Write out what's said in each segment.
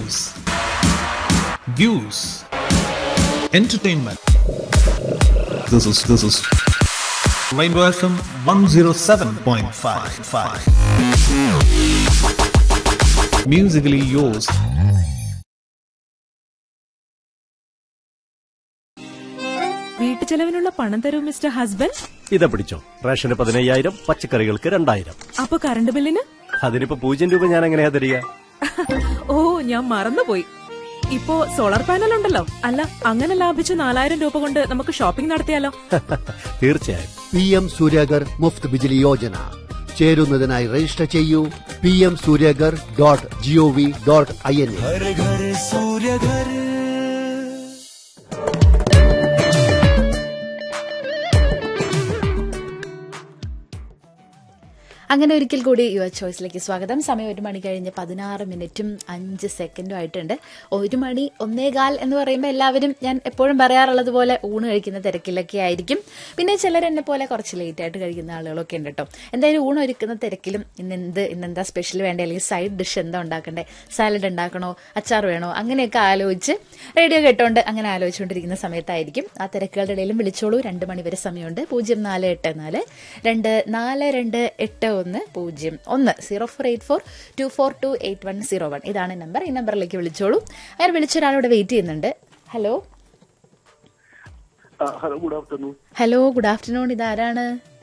news, views, entertainment. This is this is Rainbow FM 107.55. Musically yours. വീട്ടുചെലവിനുള്ള പണം തരൂ mister husband ഇതാ പിടിച്ചോ ration പതിനയ്യായിരം പച്ചക്കറികൾക്ക് രണ്ടായിരം അപ്പൊ കറണ്ട് ബില്ലിന് അതിനിപ്പോ പൂജ്യം രൂപ ഞാൻ എങ്ങനെയാ തരിക ഓ ഞാൻ മറന്നുപോയി ഇപ്പോ സോളാർ പാനൽ ഉണ്ടല്ലോ അല്ല അങ്ങനെ ലാഭിച്ച നാലായിരം രൂപ കൊണ്ട് നമുക്ക് ഷോപ്പിംഗ് നടത്തിയാലോ തീർച്ചയായും പി എം സൂര്യഗർ മുഫ്ത് ബിജിലി യോജന ചേരുന്നതിനായി രജിസ്റ്റർ ചെയ്യൂ പി എം സൂര്യഗർ dot G O V dot I N എ അങ്ങനെ ഒരിക്കൽ കൂടി യുവർ ചോയ്സിലേക്ക് സ്വാഗതം സമയം ഒരു മണി കഴിഞ്ഞ് പതിനാറ് മിനിറ്റും അഞ്ച് സെക്കൻഡും ആയിട്ടുണ്ട് ഒരു മണി ഒന്നേകാൽ എന്ന് പറയുമ്പോൾ എല്ലാവരും ഞാൻ എപ്പോഴും പറയാറുള്ളത് പോലെ ഊണ് കഴിക്കുന്ന തിരക്കിലൊക്കെ ആയിരിക്കും പിന്നെ ചിലർ എന്നെ പോലെ കുറച്ച് ലേറ്റ് ആയിട്ട് കഴിക്കുന്ന ആളുകളൊക്കെ ഉണ്ട് കേട്ടോ എന്തായാലും ഊണ് ഒരുക്കുന്ന തിരക്കിലും ഇന്ന് എന്ത് ഇന്നെന്താ സ്പെഷ്യൽ വേണ്ടേ അല്ലെങ്കിൽ സൈഡ് ഡിഷ് എന്താ ഉണ്ടാക്കണ്ടേ സാലഡ് ഉണ്ടാക്കണോ അച്ചാർ വേണോ അങ്ങനെയൊക്കെ ആലോചിച്ച് റേഡിയോ കേട്ടോണ്ട് അങ്ങനെ ആലോചിച്ചുകൊണ്ടിരിക്കുന്ന സമയത്തായിരിക്കും ആ തിരക്കുകളുടെ ഇടയിലും വിളിച്ചോളൂ രണ്ട് മണിവരെ സമയമുണ്ട് പൂജ്യം നാല് എട്ട് നാല് രണ്ട് നാല് രണ്ട് എട്ട് ഒന്ന് പൂജ്യം ഒന്ന് zero four eight four two four two eight one zero one ഇതാണ് നമ്പർ ഈ നമ്പറിലേക്ക് വിളിച്ചോളൂ അങ്ങനെ വിളിച്ച ഒരാളിവിടെ വെയിറ്റ് ചെയ്യുന്നുണ്ട് hello hello good afternoon hello good afternoon ഇതാരാണ്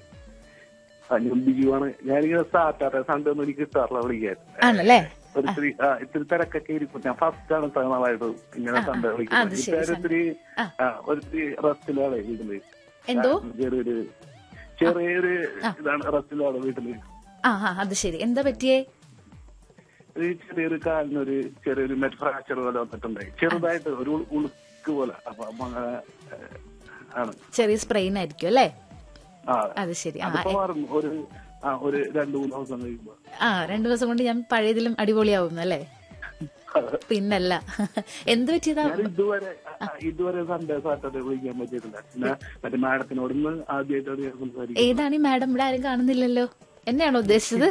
ഞാൻ ബിജുവാണ് ഞാനിങ്ങനെ സാറ്റർഡേ സൺഡേ ഒന്നും എനിക്ക് കിട്ടാറില്ല വിളിക്കാൻ ആണല്ലേ ഒരു ഇത്തിരി ആ, ഇത്തിരി തിരക്കൊക്കെ ഇരിക്കും ഞാൻ ഫസ്റ്റ് ആണ് ഇത്ര നാളായിട്ട് ഇങ്ങനെ സൺഡേ അത് വിളിക്കുന്നത് ശരി, ഇപ്പൊ ഒത്തിരി ആ, ഒരിത്തിരി റെസ്റ്റിലാണ് വീട്ടില് എന്തോ ആ, ചെറിയൊരു ചെറിയൊരു ഇതാണ് റെസ്റ്റിലാണ് വീട്ടില് ആ ആ അത് ശരി എന്താ പറ്റിയേ ഒരു ചെറിയൊരു കാലിനൊരു ചെറിയൊരു മെറ്റ് ഫ്രാക്ചർ പോലെ വന്നിട്ടുണ്ടായി ചെറുതായിട്ട് ഒരു ഉൾ- ഉളുക്ക് പോലെ അപ്പൊ അപ്പൊ അങ്ങനെ ഏ, ആണ് ചെറിയ സ്പ്രെയിൻ ആയിരിക്കും അല്ലേ ആ അത് ശരി ആ അതിപ്പോ മാറും ഒരു ആ ഒരു രണ്ടു മൂന്ന് ദിവസം കഴിയുമ്പോ ആ രണ്ടു ദിവസം കൊണ്ട് ഞാൻ പഴയതിലും അടിപൊളിയാവും അല്ലേ പിന്നല്ല എന്ത് പറ്റിയതാ ഞാൻ ഇതുവരെ ആ, ഇതുവരെ സൺഡേ സാറ്റർഡേ വിളിക്കാൻ പറ്റിയിട്ടില്ല പിന്നെ മറ്റേ മാഡത്തിനോടൊന്ന് ആദ്യമായിട്ടാണ് ഞാൻ സംസാരിക്കുന്നത് ഏതാണ് ഈ മാഡം ഇവിടെ ആരും കാണുന്നില്ലല്ലോ എന്നെയാണോ ഉദ്ദേശിച്ചത്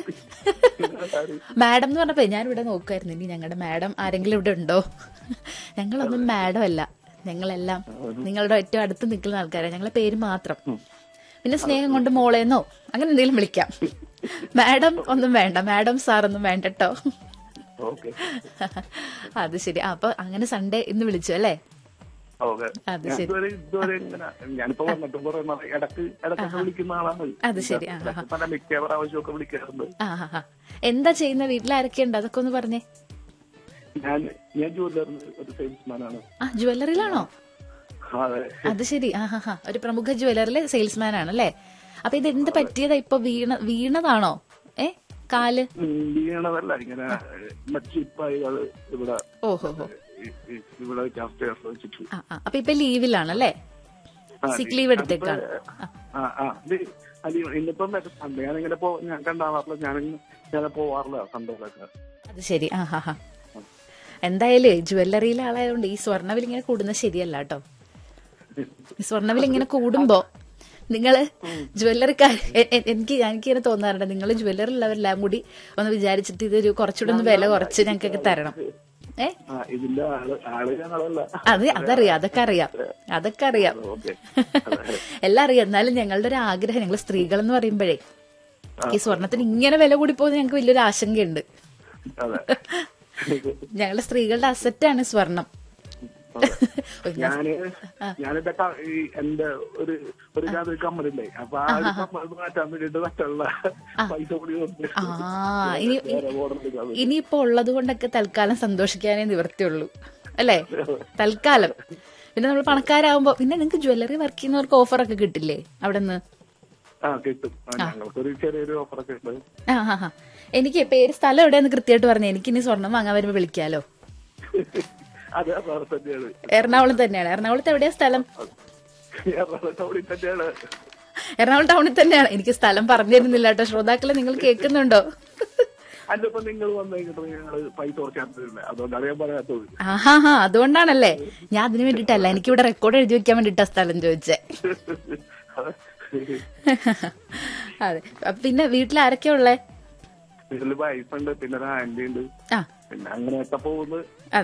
മാഡം എന്ന് പറഞ്ഞപ്പോ ഞാൻ ഇവിടെ നോക്കുമായിരുന്നു ഇനി ഞങ്ങളുടെ മാഡം ആരെങ്കിലും ഇവിടെ ഉണ്ടോ ഞങ്ങളൊന്നും മാഡം അല്ല ഞങ്ങളെല്ലാം നിങ്ങളുടെ ഏറ്റവും അടുത്ത് നിൽക്കുന്ന ആൾക്കാരാണ് ഞങ്ങളെ പേര് മാത്രം പിന്നെ സ്നേഹം കൊണ്ട് മോളേന്നോ അങ്ങനെ എന്തെങ്കിലും വിളിക്കാം മാഡം ഒന്നും വേണ്ട മാഡം സാർ ഒന്നും വേണ്ട കേട്ടോ ഓക്കെ അത് ശരി ആ, അപ്പൊ അങ്ങനെ സൺഡേ ഇന്ന് വിളിച്ചു അല്ലേ ഓക്കെ അത് ഞാൻ ശരി. ഇതുവരെ ഇതുവരെ ഇങ്ങനെ ഞാനിപ്പോ വന്നിട്ട് കുറെ നാൾ ഇടക്ക് ഇടക്കൊക്കെ വിളിക്കുന്ന ആളാണ് അത് ശരി, ആ, ആ. ഇടക്ക് പല മിക്ക പ്രാവശ്യമൊക്കെ വിളിക്കാറുണ്ട് ആ ആ ആ എന്താ ചെയ്യുന്ന വീട്ടിൽ ആരൊക്കെയുണ്ട് അതൊക്കെ ഒന്ന് പറഞ്ഞേ ഞാൻ ഞാൻ ജൂവലറിന് ഒരു സെയിൽസ്മാൻ ആണ് ആ ജ്വല്ലറിയിലാണോ അതെ അത് ശരി ആ ഹാ ഹാ ഒരു പ്രമുഖ ജ്വല്ലറിലെ സെയിൽസ്മാൻ ആണ് അല്ലേ അപ്പൊ ഇത് എന്ത് പറ്റിയതാ ഇപ്പൊ വീണ വീണതാണോ ഏ കാല് ഉം, വീണതല്ല ഇങ്ങനെ മച്ചിപ്പായികള് ഇവിടെ ഓഹോ ഹോ ഇ- ഇ- ഇവിടെ അപ്സ്റ്റേഴ്സ് വെച്ചിട്ട് ആ ആ അപ്പൊ ഇപ്പൊ ലീവിലാണല്ലേ ആ, സിക്ക് ലീവ് എടുത്തേക്കാണ് അതിപ്പോ, ആ ആ ഇത് അത് ഇന്നിപ്പം മറ്റേ സൺഡേ ഞാനിങ്ങനെ പോ ഞാൻ കണ്ടാവാറില്ല ഞാൻ ഞാൻ പോവാറില്ല സൺഡേയിലൊക്കെ അത് ശരി ആ ഹാ ഹാ എന്തായാലും ജ്വല്ലറിയിലെ ആളായതുകൊണ്ട് ഈ സ്വർണ്ണവിൽ ഇങ്ങനെ കൂടുന്നത് ശരിയല്ല കേട്ടോ ഈ സ്വർണ്ണവിൽ ഇങ്ങനെ കൂടുമ്പോ നിങ്ങള് ജ്വല്ലറിക്കാർ എനിക്ക് എനിക്ക് ഇങ്ങനെ തോന്നാറുണ്ട് നിങ്ങൾ ജ്വല്ലറി ഉള്ളവരെല്ലാം കൂടി ഒന്ന് വിചാരിച്ചിട്ട് ഇതൊരു കുറച്ചുകൂടെ ഒന്ന് വില കുറച്ച് ഞങ്ങൾക്കൊക്കെ തരണം ഏ ആ ഇതിന്റെ ആള് ആള് ഞങ്ങളല്ല അതെ അതറിയാം അതൊക്കെ അറിയാം അതൊക്കെ അറിയാം ഓക്കെ എല്ലാം അറിയാം എന്നാലും ഞങ്ങളുടെ ഒരു ആഗ്രഹം ഞങ്ങൾ സ്ത്രീകൾ എന്ന് പറയുമ്പോഴേ ഈ സ്വർണത്തിന് ഇങ്ങനെ വില കൂടി പോകുന്നത് ഞങ്ങൾക്ക് വലിയൊരു ആശങ്കയുണ്ട് അതെ ഞങ്ങളുടെ സ്ത്രീകളുടെ അസറ്റാണ് സ്വർണം ഞാന് ഞാനെന്റെ ക- ഈ എന്റെ ഒരു ഒരു ജാതി കമ്മലില്ലേ അപ്പൊ ആ ഒരു കമ്മൽ മാറ്റാൻ വേണ്ടിട്ട് മറ്റുള്ള പൈസ കൂടി കൊടുത്ത് ആ ഇനി വേറെ order എടുക്കാൻ വേണ്ടി. ഇനിയിപ്പോ ഉള്ളത് കൊണ്ടൊക്കെ തൽക്കാലം സന്തോഷിക്കാനേ നിവർത്തിയുള്ളൂ അല്ലേ തൽക്കാലം പിന്നെ നമ്മൾ പണക്കാരാകുമ്പോ പിന്നെ നിങ്ങൾക്ക് ജ്വല്ലറി വർക്ക് ചെയ്യുന്നവർക്ക് ഓഫറൊക്കെ കിട്ടില്ലേ അവിടെ നിന്ന് ആ കിട്ടും ആ, ഞങ്ങൾക്കൊരു ചെറിയൊരു ഓഫറൊക്കെ ഉണ്ട് ആ ഹാ ഹാ എനിക്ക് പേര് സ്ഥലം എവിടെയെന്ന് കൃത്യമായിട്ട് പറഞ്ഞു എനിക്ക് ഇനി സ്വർണം വാങ്ങാൻ വരുമ്പോ വിളിക്കാലോ അത് എറണാകുളം തന്നെയാണ് എറണാകുളം തന്നെയാണ് എറണാകുളത്ത് എവിടെയാ സ്ഥലം എറണാകുളം ടൗണിൽ തന്നെയാണ് എറണാകുളം ടൗണിൽ തന്നെയാണ് എനിക്ക് സ്ഥലം പറഞ്ഞു തരുന്നില്ല കേട്ടോ ശ്രോതാക്കളെ നിങ്ങൾ കേൾക്കുന്നുണ്ടോ അല്ലപ്പോ നിങ്ങൾ വന്നു കഴിഞ്ഞിട്ട് ഞങ്ങള് പൈസ കുറച്ചാൻ തരുന്നത് അതുകൊണ്ടാണ് ഞാൻ പറയാത്തത് ആഹാ ഹാ അതുകൊണ്ടാണല്ലേ ഞാൻ അതിന് വേണ്ടിട്ടല്ല എനിക്ക് ഇവിടെ റെക്കോർഡ് എഴുതി വെക്കാൻ വേണ്ടിട്ടാ സ്ഥലം ചോദിച്ചേ അതെ അപ്പൊ പിന്നെ വീട്ടിൽ ആരൊക്കെയാ ഉള്ളേ വീട്ടില് വൈഫുണ്ട് പിന്നെ ഒരു ആന്റി ഉണ്ട് ആ പിന്നെ അങ്ങനെയൊക്കെ പോകുന്നു